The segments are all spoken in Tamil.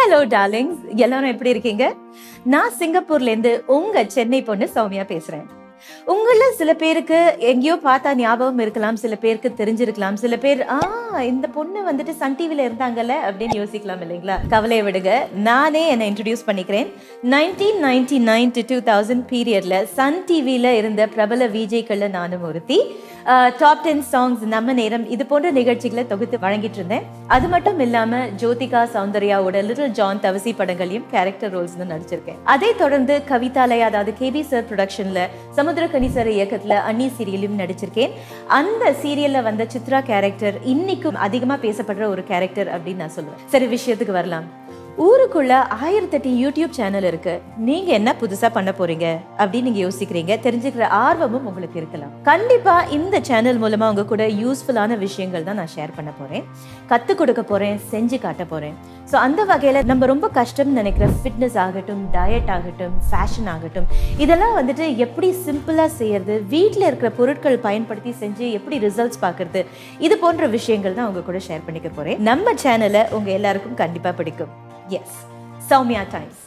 ஹலோ டார்லிங்ஸ் எல்லாரும் எப்படி இருக்கீங்க நான் சிங்கப்பூர்ல இருந்து உங்க சென்னை பொண்ணு சௌமியா பேசுறேன் உங்கள சில பேருக்கு எங்கேயோ பார்த்தா ஞாபகம் இருக்கலாம் சில பேருக்கு தெரிஞ்சிருக்கலாம் சில பேர் ஆ இந்த பொண்ணு வந்துட்டு சன் டிவில இருந்தாங்கல்ல அப்படின்னு யோசிக்கலாம் இல்லைங்களா கவலையை விடுங்க நானே என்னை இன்ட்ரடியூஸ் பண்ணிக்கிறேன் nineteen ninety nine to two thousand பீரியட்ல சன் டிவில இருந்த பிரபல விஜய்கள்ல நானும் ஒருத்தி டாப் டென் சாங்ஸ் நம்ம நேரம் இது போன்ற நிகழ்ச்சிகளை தொகுத்து வழங்கிட்டு இருந்தேன் அது மட்டும் இல்லாம ஜோதிகா சௌந்தர்யாவோட லிட்டில் ஜான் தவசி படங்களையும் கேரக்டர் ரோல்ஸ் நடிச்சிருக்கேன் அதை தொடர்ந்து கவிதாலயா அதாவது கேபி சார் ப்ரொடக்ஷன்ல சமுத்திரகனி சார் இயக்கத்துல அன்னி சீரியலையும் நடிச்சிருக்கேன் அந்த சீரியல்ல வந்த சித்ரா கேரக்டர் இன்னைக்கும் அதிகமா பேசப்படுற ஒரு கேரக்டர் அப்படின்னு நான் சொல்லுவேன் சரி விஷயத்துக்கு வரலாம் ஊருக்குள்ள ஆயிரத்தெட்டு யூடியூப் சேனல் இருக்கு நீங்க என்ன புதுசா பண்ண போறீங்க அப்படின்னு நீங்க யோசிக்கிறீங்க தெரிஞ்சுக்கிற ஆர்வமும் உங்களுக்கு இருக்கலாம் கண்டிப்பா இந்த சேனல் மூலமா உங்க கூட யூஸ்ஃபுல்லான விஷயங்கள் தான் நான் ஷேர் பண்ண போறேன் கத்து கொடுக்க போறேன் செஞ்சு காட்ட போறேன் ஸோ அந்த வகையில நம்ம ரொம்ப கஷ்டம்னு நினைக்கிற ஃபிட்னஸ் ஆகட்டும் டயட் ஆகட்டும் ஃபேஷன் ஆகட்டும் இதெல்லாம் வந்துட்டு எப்படி சிம்பிளா செய்யறது வீட்டில் இருக்கிற பொருட்கள் பயன்படுத்தி செஞ்சு எப்படி ரிசல்ட்ஸ் பார்க்கறது இது போன்ற விஷயங்கள் தான் உங்க கூட ஷேர் பண்ணிக்க போறேன் நம்ம சேனலை உங்க எல்லாருக்கும் கண்டிப்பா பிடிக்கும் எஸ் சௌமியா டைம்ஸ்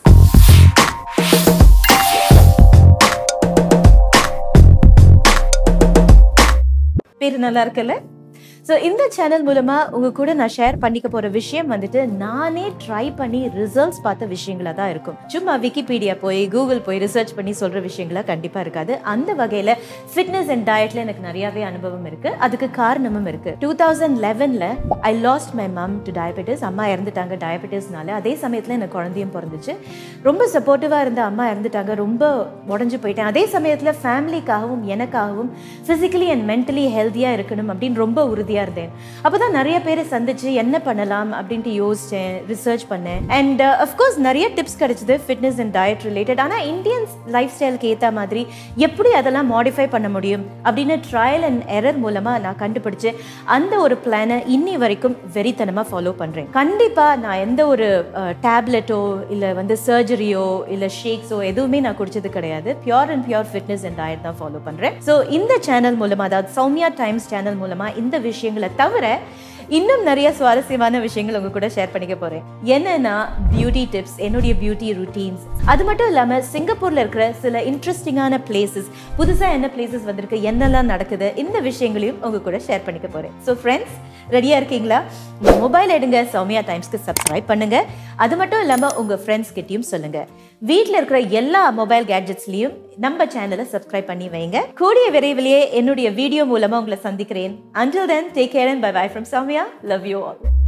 பேர் நல்லா இருக்குல்ல ஸோ இந்த சேனல் மூலமா உங்க கூட நான் ஷேர் பண்ணிக்க போற விஷயம் வந்துட்டு நானே ட்ரை பண்ணி ரிசல்ட்ஸ் பார்த்த விஷயங்களா தான் இருக்கும் சும்மா விக்கிபீடியா போய் கூகுள் போய் ரிசர்ச் பண்ணி சொல்ற விஷயங்களா கண்டிப்பா இருக்காது அந்த வகையில ஃபிட்னஸ் அண்ட் டயட்ல எனக்கு நிறையவே அனுபவம் இருக்கு அதுக்கு காரணமும் இருக்கு டூ தௌசண்ட் லெவன்ல I lost my mum to diabetes அம்மா இறந்துட்டாங்க டயபெட்டிஸ்னால அதே சமயத்துல எனக்கு குழந்தையும் பிறந்துச்சு ரொம்ப சப்போர்ட்டிவா இருந்த அம்மா இறந்துட்டாங்க ரொம்ப உடஞ்சு போயிட்டேன் அதே சமயத்துல ஃபேமிலிக்காகவும் எனக்காகவும் பிசிக்கலி அண்ட் மென்டலி ஹெல்த்தியா இருக்கணும் அப்படின்னு ரொம்ப உறுதியா இருந்தேன் அப்பதான் நிறைய பேரை சந்திச்சு என்ன பண்ணலாம் அப்படின்ட்டு யோசிச்சேன் ரிசர்ச் பண்ணேன் அண்ட் அஃப்கோர்ஸ் நிறைய டிப்ஸ் கிடைச்சது ஃபிட்னஸ் அண்ட் டயட் ரிலேட்டட் ஆனால் இந்தியன் லைஃப் ஸ்டைலுக்கு ஏற்ற மாதிரி எப்படி அதெல்லாம் மாடிஃபை பண்ண முடியும் அப்படின்னு ட்ரையல் அண்ட் எரர் மூலமா நான் கண்டுபிடிச்சு அந்த ஒரு பிளானை இன்னி வரைக்கும் வெறித்தனமா ஃபாலோ பண்றேன் கண்டிப்பா நான் எந்த ஒரு டேப்லெட்டோ இல்லை வந்து சர்ஜரியோ இல்லை ஷேக்ஸோ எதுவுமே நான் குடிச்சது கிடையாது pure and pure fitness and diet தான் ஃபாலோ பண்றேன் ஸோ இந்த சேனல் மூலமா அதாவது சௌமியா டைம்ஸ் சேனல் மூலமா இந்த விஷயங்களை தவிர இன்னும் நிறைய சுவாரஸ்யமான விஷயங்கள் உங்க கூட ஷேர் பண்ணிக்க போறேன் என்னன்னா பியூட்டி டிப்ஸ் என்னுடைய பியூட்டி ருட்டீன்ஸ் அது மட்டும் இல்லாம சிங்கப்பூர்ல இருக்கிற சில இன்ட்ரெஸ்டிங்கான பிளேசஸ் புதுசா என்ன பிளேசஸ் வந்திருக்கு என்னெல்லாம் நடக்குது இந்த விஷயங்களையும் உங்க கூட ஷேர் பண்ணிக்க போறேன் ஸோ ஃப்ரெண்ட்ஸ் ரெடியா இருக்கீங்களா உங்க மொபைல் எடுங்க சௌமியா டைம்ஸ்க்கு சப்ஸ்கிரைப் பண்ணுங்க அது மட்டும் இல்லாம உங்க ஃப்ரெண்ட்ஸ் கிட்டயும் சொல்லுங்க வீட்டில் இருக்கிற எல்லா மொபைல் கேட்ஜெட்ஸ்லயும் நம்ம சேனலை சப்ஸ்கிரைப் பண்ணி வைங்க கூடிய விரைவிலேயே என்னுடைய வீடியோ மூலமா உங்களை சந்திக்கிறேன் until then take care and bye bye from Soumya love you all